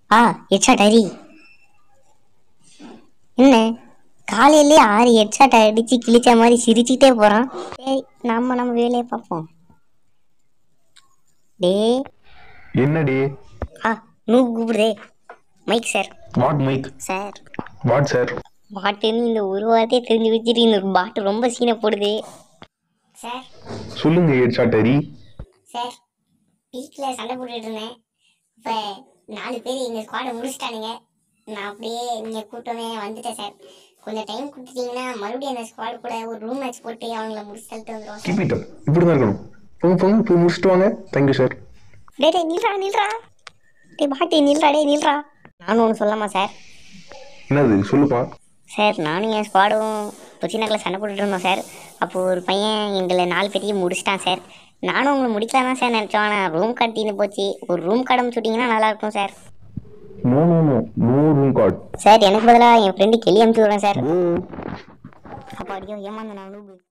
ஆ headshot Hari என்ன காலையிலே ஆறு ஹெட்ஷாட் அடிச்சு கிழிச்ச மாதிரி சிரிச்சுட்டே போறான் சரி நம்ம நம்ம வேலையை பார்ப்போம் டேய் என்னடி ஆ நூ கூப்பிடுதே mic sir what mic sir what sir பாட்டுன்னு இந்த ஒரு வார்த்தையை தெரிஞ்சு வச்சுட்டு இந்த ஒரு பாட்டு ரொம்ப சீனை போடுது சார் சொல்லுங்க ஹெட்ஷாட் ஹரி சார் வீட்டில் சண்டை போட்டுட்டு இருந்தேன் இப்போ நாலு பேர் எங்கள் ஸ்குவாடை முடிச்சிட்டானுங்க நான் அப்படியே நீங்கள் கூட்டமே வந்துட்டேன் சார் கொஞ்சம் டைம் கொடுத்துட்டீங்கன்னா மறுபடியும் அந்த ஸ்குவாட் கூட ஒரு ரூம் மேட்ச் போட்டு அவங்கள முடிச்சு தள்ளிட்டு வந்துடுவோம் சார் கீப் இட் அப் இப்படி தான் இருக்கணும் போங்க போங்க போய் முடிச்சுட்டு வாங்க தேங்க்யூ சார் டே டே நில்றா நில்றா டே பாட்டி நில்றா டே நில்றா நானும் ஒன்று சொல்லாமா சார் என்னது சொல்லுப்பா சார் நானும் என் ஸ்குவாடும் பொச்சினாக்கில் சண்டை போட்டுட்டு இருந்தோம் சார் அப்போது ஒரு பையன் எங்களை நாலு பேரையும் முடிச்சிட்டான் சார் நானும் உங்களை முடிக்கலாம் தான் சார் நினச்சோம் ஆனால் ரூம் கட்டின்னு போச்சு ஒரு ரூம் கடை சுட்டிங்கன்னா நல்லாயிருக்கும் sir no no no no room card sir எனக்கு பதிலாக என் ஃப்ரெண்டு கெளி அமுச்சு விடுறேன் சார் ஓ அப்போ அடியோ ஏமாந்த நான்